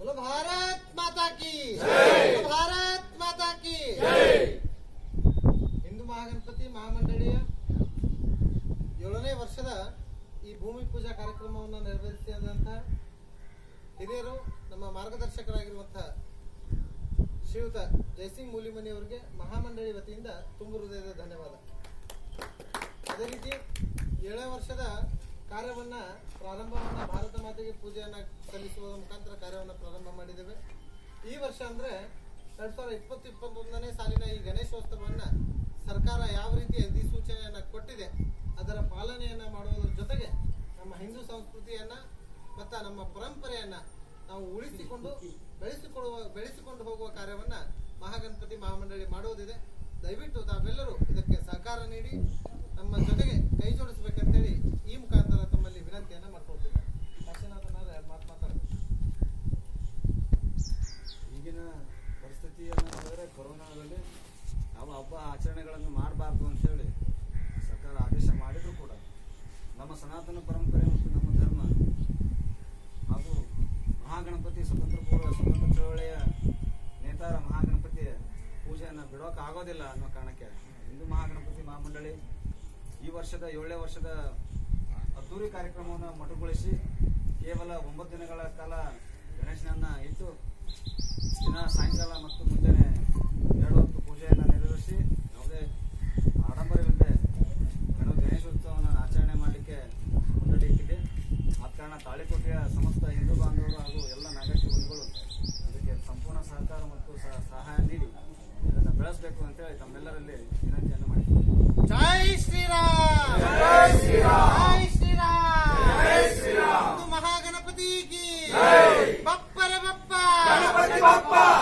बोलो भारत माता की बोलो भारत माता की ಹಿಂದೂ ಮಹಾಗಣಪತಿ ಮಹಾಮಂಡಳಿಯ ಏಳನೇ ವರ್ಷದ ಈ ಭೂಮಿ ಪೂಜಾ ಕಾರ್ಯಕ್ರಮವನ್ನು ನೆರವೇರಿಸಿದಂತಹ ಹಿರಿಯರು ನಮ್ಮ ಮಾರ್ಗದರ್ಶಕರಾಗಿರುವಂತಹ ಶ್ರೀಯುತ ಜಯಸಿಂಗ್ ಮೂಲಿಮನಿ ಅವರಿಗೆ ಮಹಾಮಂಡಳಿ ವತಿಯಿಂದ ತುಂಬು ಹೃದಯದ ಧನ್ಯವಾದ ಅದೇ ರೀತಿ ಏಳನೇ ವರ್ಷದ ಕಾರ್ಯವನ್ನ ಪ್ರಾರಂಭವನ್ನ ಭಾರತ ಮಾತೆಗೆ ಪೂಜೆಯನ್ನ ಸಲ್ಲಿಸುವ ಮುಖಾಂತರ ಕಾರ್ಯವನ್ನ ಪ್ರಾರಂಭ ಮಾಡಿದ್ದೇವೆ ಈ ವರ್ಷ ಅಂದ್ರೆ ಎರಡ್ ಸಾವಿರದ ಇಪ್ಪತ್ತು ಇಪ್ಪತ್ತೊಂದನೇ ಸಾಲಿನ ಈ ಗಣೇಶೋತ್ಸವವನ್ನ ಸರ್ಕಾರ ಯಾವ ರೀತಿ ಅಧಿಸೂಚನೆಯನ್ನ ಕೊಟ್ಟಿದೆ ಅದರ ಪಾಲನೆಯನ್ನ ಮಾಡುವುದರ ಜೊತೆಗೆ ನಮ್ಮ ಹಿಂದೂ ಸಂಸ್ಕೃತಿಯನ್ನ ಮತ್ತ ನಮ್ಮ ಪರಂಪರೆಯನ್ನ ನಾವು ಉಳಿಸಿಕೊಂಡು ಬೆಳೆಸಿಕೊಳ್ಳುವ ಬೆಳೆಸಿಕೊಂಡು ಹೋಗುವ ಕಾರ್ಯವನ್ನ ಮಹಾಗಣಪತಿ ಮಹಾಮಂಡಳಿ ಮಾಡುವುದಿದೆ ದಯವಿಟ್ಟು ತಾವೆಲ್ಲರೂ ಇದಕ್ಕೆ ಸಹಕಾರ ನೀಡಿ ನಮ್ಮ ಜೊತೆಗೆ ಕೈ ಜೋಡಿಸಬೇಕಂತೇಳಿ ಈ ಮುಖಾಂತರ ತಮ್ಮಲ್ಲಿ ವಿನಂತಿಯನ್ನ ಮಾಡ್ಕೊಳ್ತಿದ್ದಾರೆ ಕಾಶಿನಾಥನವ್ರು ಎರಡು ಮಾತು ಮಾತಾಡ್ತಾರೆ ಈಗಿನ ಪರಿಸ್ಥಿತಿಯನ್ನು ನೋಡಿದ್ರೆ ಕೊರೋನಾದಲ್ಲಿ ನಾವು ಹಬ್ಬ ಆಚರಣೆಗಳನ್ನು ಮಾಡಬಾರ್ದು ಅಂತೇಳಿ ಸರ್ಕಾರ ಆದೇಶ ಮಾಡಿದ್ರು ಕೂಡ ನಮ್ಮ ಸನಾತನ ಪರಂಪರೆ ಮತ್ತು ನಮ್ಮ ಧರ್ಮ ಹಾಗೂ ಮಹಾಗಣಪತಿ ಸ್ವತಂತ್ರ ಪೂರ್ವ ಸ್ವತಂತ್ರ ಚಳವಳಿಯ ನೇತಾರ ಮಹಾಗಣಪತಿ ಪೂಜೆಯನ್ನು ಬಿಡೋಕೆ ಆಗೋದಿಲ್ಲ ಅನ್ನೋ ಕಾರಣಕ್ಕೆ ಹಿಂದೂ ಮಹಾಗಣಪತಿ ಮಹಾಮಂಡಳಿ ಈ ವರ್ಷದ ಏಳನೇ ವರ್ಷದ ಅದ್ದೂರಿ ಕಾರ್ಯಕ್ರಮವನ್ನು ಮೊಟಕುಗೊಳಿಸಿ ಕೇವಲ ಒಂಬತ್ತು ದಿನಗಳ ಕಾಲ ಗಣೇಶನನ್ನ ಇಟ್ಟು ದಿನ ಸಾಯಂಕಾಲ ಮತ್ತು ಮುಂಜಾನೆ ಎರಡು ಹೊತ್ತು ಪೂಜೆಯನ್ನು ನೆರವೇರಿಸಿ ಯಾವುದೇ ಆಡಂಬರವಿಲ್ಲದೆ ಗಣ ಗಣೇಶೋತ್ಸವವನ್ನು ಆಚರಣೆ ಮಾಡಲಿಕ್ಕೆ ಮುಂದಡಿ ಇಟ್ಟಿದೆ ಆದ ಕಾರಣ ತಾಳಿಕೋಟೆಯ ಸಮಸ್ತ ಹಿಂದೂ ಬಾಂಧವರು ಹಾಗೂ ಎಲ್ಲ ನಾಗರಿಕ ಬಂಧುಗಳು ಅದಕ್ಕೆ ಸಂಪೂರ್ಣ ಸಹಕಾರ ಮತ್ತು ಸಹ- ಸಹಾಯ ನೀಡಿ ಇದನ್ನು ಬೆಳೆಸಬೇಕು ಅಂತೇಳಿ ತಮ್ಮೆಲ್ಲರಲ್ಲಿ ವಿನಂತಿಯನ್ನು ಮಾಡಿದ್ದೇನೆ ಜೈ ಶ್ರೀರಾಮ್ ಜೈ ಶ್ರೀರಾಮ್ ಜೈ ಶ್ರೀರಾಮ್ ಜೈ ಶ್ರೀರಾಮ್ ಹಿಂದೂ ಮಹಾಗಣಪತಿ ಕಿ ಬಪ್ಪರ ಬಪ್ಪ ಗಣಪತಿ ಬಪ್ಪ